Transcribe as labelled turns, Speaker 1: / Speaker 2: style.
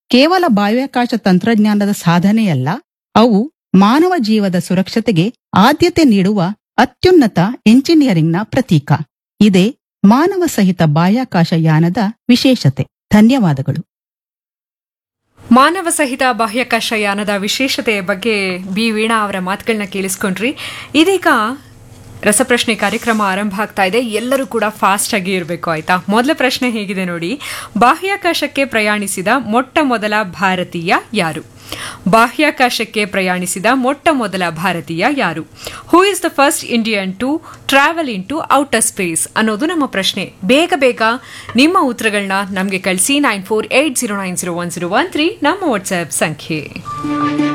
Speaker 1: ಕೇವಲ ಬಾಹ್ಯಾಕಾಶ ತಂತ್ರಜ್ಞಾನದ ಸಾಧನೆಯಲ್ಲ ಅವು ಮಾನವ ಜೀವದ ಸುರಕ್ಷತೆಗೆ ಆದ್ಯತೆ ನೀಡುವ ಅತ್ಯುನ್ನತ ಎಂಜಿನಿಯರಿಂಗ್ನ ಪ್ರತೀಕ ಇದೇ ಮಾನವ ಸಹಿತ ಬಾಹ್ಯಾಕಾಶ ಯಾನದ ವಿಶೇಷತೆ ಧನ್ಯವಾದಗಳು
Speaker 2: ಮಾನವ ಸಹಿತ ಬಾಹ್ಯಾಕಾಶ ಯಾನದ ವಿಶೇಷತೆಯ ಬಗ್ಗೆ ಬಿ ವೀಣಾ ಅವರ ಮಾತುಗಳನ್ನ ಕೇಳಿಸ್ಕೊಂಡ್ರಿ ಇದೀಗ ರಸಪ್ರಶ್ನೆ ಕಾರ್ಯಕ್ರಮ ಆರಂಭ ಆಗ್ತಾ ಇದೆ ಎಲ್ಲರೂ ಕೂಡ ಫಾಸ್ಟ್ ಆಗಿ ಇರಬೇಕು ಆಯ್ತಾ ಮೊದಲ ಪ್ರಶ್ನೆ ಹೇಗಿದೆ ನೋಡಿ ಬಾಹ್ಯಾಕಾಶಕ್ಕೆ ಪ್ರಯಾಣಿಸಿದ ಮೊಟ್ಟ ಮೊದಲ ಭಾರತೀಯ ಯಾರು ಬಾಹ್ಯಾಕಾಶಕ್ಕೆ ಪ್ರಯಾಣಿಸಿದ ಮೊಟ್ಟ ಮೊದಲ ಭಾರತೀಯ ಯಾರು who is the first Indian to travel in to outer space ಅನ್ನೋದು ನಮ್ಮ ಪ್ರಶ್ನೆ ಬೇಗ ಬೇಗ ನಿಮ್ಮ ಉತ್ತರಗಳನ್ನ ನಮಗೆ ಕಳಿಸಿ nine four eight zero nine zero one zero one three ನಮ್ಮ ವಾಟ್ಸ್ಆಪ್ ಸಂಖ್ಯೆ